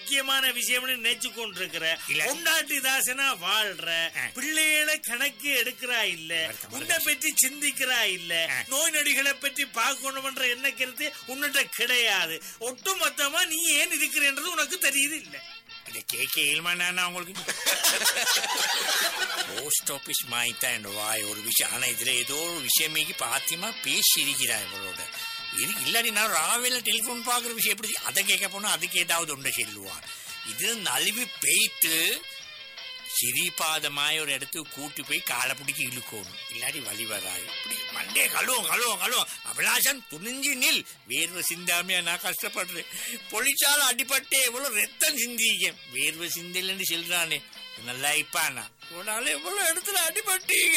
முக்கியமான விஷயம்னு நினைச்சு கொண்டிருக்கிற இல்ல. பொண்டாட்டி தாசனா வாழ்ற ஆ. பிள்ளைகளை கணக்கு எடுக்கிறா இல்ல வணக்கம், உன்னை பற்றி சிந்திக்கிறா இல்ல ஆ. நோய் நொடிகளை பற்றி பார்க்கணும்ன்ற என்ன கருத்து உன்னிட்ட கிடையாது ஒட்டு மொத்தமா நீ ஏன் இருக்கிறன்றது உனக்கு தெரியுது இல்ல இதை கேட்க இயல்மானா உங்களுக்கு போஸ்ட் ஆபீஸ் மாய்த்தான் என் வாய் ஒரு விஷயம் ஆனா இதுல ஏதோ ஒரு விஷயமேக்கு பாத்தியமா பேசி இருக்கிறா இவளோட இது இல்லாட்டி நான் ராவில டெலிபோன் பாக்குற விஷயம் எப்படி அதை கேட்க போனா அதுக்கு ஏதாவது ஒன்றை சொல்லுவான் இது நழுவி பெய்த்து சிரிபாதமாய் ஒரு இடத்துக்கு கூட்டி போய் காலை பிடிக்க இழுக்கணும் இல்லாட்டி வழி வராது இப்படி மண்டே கழுவும் கழுவும் கழுவும் அபிலாஷன் துணிஞ்சு நில் வேர்வை சிந்தாமையா நான் கஷ்டப்படுறேன் பொலிச்சால அடிபட்டே எவ்வளவு ரத்தம் சிந்திக்க வேர்வை சிந்தலன்னு சொல்றானே நல்லா இப்பானா உன்னால எவ்வளவு இடத்துல அடிபட்டீங்க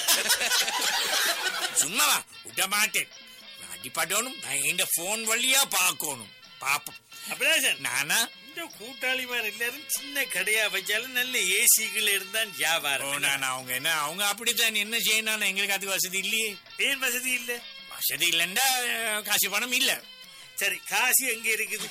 சும்மாவா விட மாட்டேன் அடிபடணும் நான் இந்த போன் வழியா பார்க்கணும் பாப்போம் அபிலாஷன் நானா இந்த கூட்டாளிமார் எல்லாரும் சின்ன கடையா வச்சாலும் நல்ல ஏசிகள் இருந்தான் ஓ வியாபாரம் நான் அவங்க என்ன அவங்க அப்படித்தான் என்ன செய்யணும் எங்களுக்கு அதுக்கு வசதி இல்லையே ஏன் வசதி இல்ல வசதி இல்லைண்டா காசு பணம் இல்ல சரி காசு எங்க இருக்குது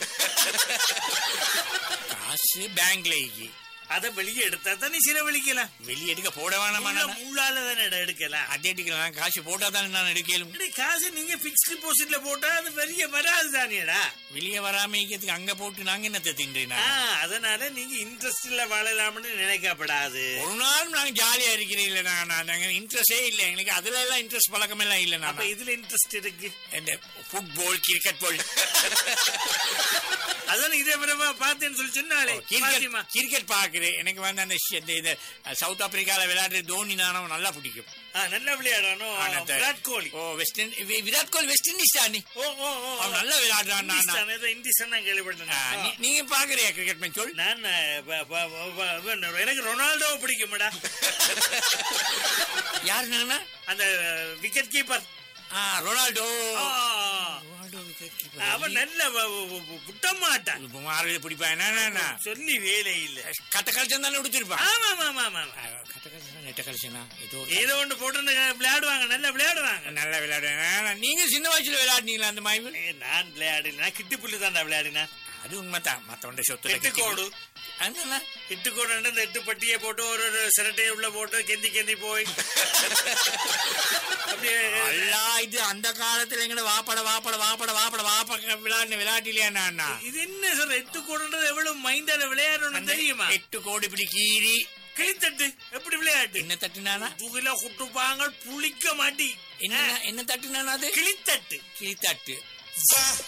காசு பேங்க்ல இருக்கு அத வெளியே எடுத்தா தான் நீ செலவழிக்கலாம் வெளியே எடுக்க போட வேணாமா உள்ள நானா? முள்ளால தானே எடுக்கலாம் அதை எடுக்கலாம் நான் காசு போட்டா தானே நான் எடுக்கலும் அடே, காசு நீங்க பிக்ஸ் டிபாசிட்ல போட்டா அது வெளிய வராது தானேடா வெளியே வராம இருக்கிறதுக்கு அங்க போட்டு நாங்க என்னத்தை தின்றேன் ஆ, அதனால நீங்க இன்ட்ரெஸ்ட்ல வாழலாம்னு நினைக்கப்படாது ஒரு நாள் நாங்க ஜாலியா இருக்கிறேன் இல்ல நான் நாங்க இன்ட்ரெஸ்டே இல்ல எங்களுக்கு அதுல எல்லாம் இன்ட்ரெஸ்ட் பழக்கம் எல்லாம் இல்ல அப்ப நான் இதுல இன்ட்ரெஸ்ட் இருக்கு இந்த ஃபுட்பால் கிரிக்கெட் பால் அதான் இதே விடவா பார்த்தேன்னு சொல்லி சொன்னாலே பாத்தியமா? கிரிக்கெட் கிரிக்கெட் பாக்குறேன் எனக்கு வந்து அந்த ஷி- இந்த இது சவுத் ஆப்பிரிக்கால விளையாடுற தோனி நானும் நல்லா பிடிக்கும் ஆ, நல்லா விளையாடணும் ஆனா, இந்த- விராட் கோலி ஓ வெஸ்ட் இண்டி- வி- விராட் கோலி வெஸ்ட் இண்டீஸ் தானே ஓ ஓ ஓ அவன் நல்லா விளையாடுறான் நான் இந்திஸ்தான், ஏதோ இந்திஸ்தான் நான் ஆ, கேள்விப்பட்டேன் நீ- நீங்க பாக்குறியா கிரிக்கெட் மேட்ச் சொல் நான் அஹ், ப- ப- ப- ப- எனக்கு ரொனால்டோ பிடிக்கும்டா யாரு நானா அந்த விக்கெட் கீப்பர் ஆ ரொனால்டோ ரொனால்டோ wicket keeper. அவன் நல்ல வ- வ- வ- விட்ட மாட்டான் இப்ப மாறுறது பிடிப்பா என்ன சொல்லி வேலை இல்ல கட்ட கழிச்சம் தானே உடுத்திருப்பான் ஆமா ஆமா ஆமா ஆமா கட்ட கழிச்சா நெட்ட கழிச்சனா ஏதோ ஒரு- ஏதோ ஒன்று போட்டு விளையாடுவாங்க நல்லா விளையாடுவாங்க நல்லா விளையாடுவேன் நீங்க சின்ன வயசுல விளையாடுனீங்களா அந்த மாதிரி ஏய், நான் விளையாடல நான் கிட்டி புல்லு தான்டா விளையாடினேன் அது உண்மைதான் மத்தவண்ட சொத்துல எட்டுக்கோடு அதனால எட்டுக்கோடு இந்த எட்டு பட்டியை போட்டு ஒரு ஒரு சிரட்டையை உள்ள போட்டு கெந்தி கெந்தி போய் அப்படியே அல்லா இது அந்த காலத்துல எங்கட வாப்பட வாப்பட வாப்பட வாப்பட வாப்பட விளையாடின விளையாட்டிலையா நான் இது என்ன சார் எட்டு கோடுன்றது எவ்வளவு மைண்டால விளையாடணும் தெரியுமா எட்டு கோடி இப்படி கீறி கிளித்தட்டு எப்படி விளையாட்டு என்ன தட்டுனானா தூகில குட்டுப்பாங்க புளிக்க மாட்டி என்ன என்ன தட்டுனானா அது கிளித்தட்டு கிளி தட்டு வா